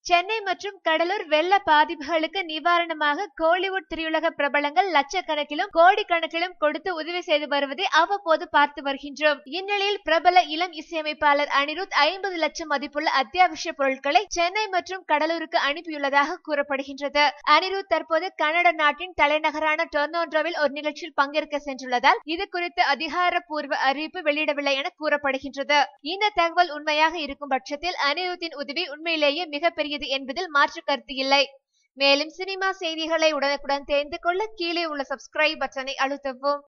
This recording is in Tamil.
சென்னை மற்றும் கடலூர் வெள்ள பாதிப்புகளுக்கு நிவாரணமாக கோலிவுட் திரையுலக பிரபலங்கள் லட்சக்கணக்கிலும் கோடிக்கணக்கிலும் கொடுத்து உதவி செய்து வருவதை அவ்வப்போது பார்த்து வருகின்றோம் இந்நிலையில் பிரபல இளம் இசையமைப்பாளர் அனிருத் ஐம்பது லட்சம் மதிப்புள்ள அத்தியாவசிய பொருட்களை சென்னை மற்றும் கடலூருக்கு அனுப்பியுள்ளதாக கூறப்படுகின்றது அனிருத் தற்போது கனடா நாட்டின் தலைநகரான டொர்னோண்டோவில் ஒரு நிகழ்ச்சியில் பங்கேற்க சென்றுள்ளதால் இது குறித்து அதிகாரப்பூர்வ அறிவிப்பு வெளியிடவில்லை என கூறப்படுகின்றது இந்த தகவல் உண்மையாக இருக்கும் பட்சத்தில் அனிருத்தின் உதவி உண்மையிலேயே மிகப்பெரியது என்பதில் மாற்று கருத்து இல்லை மேலும் சினிமா செய்திகளை உடனுக்குடன் தெரிந்து கொள்ள கீழே உள்ள சப்ஸ்கிரைப் பட்டனை அழுத்தவும்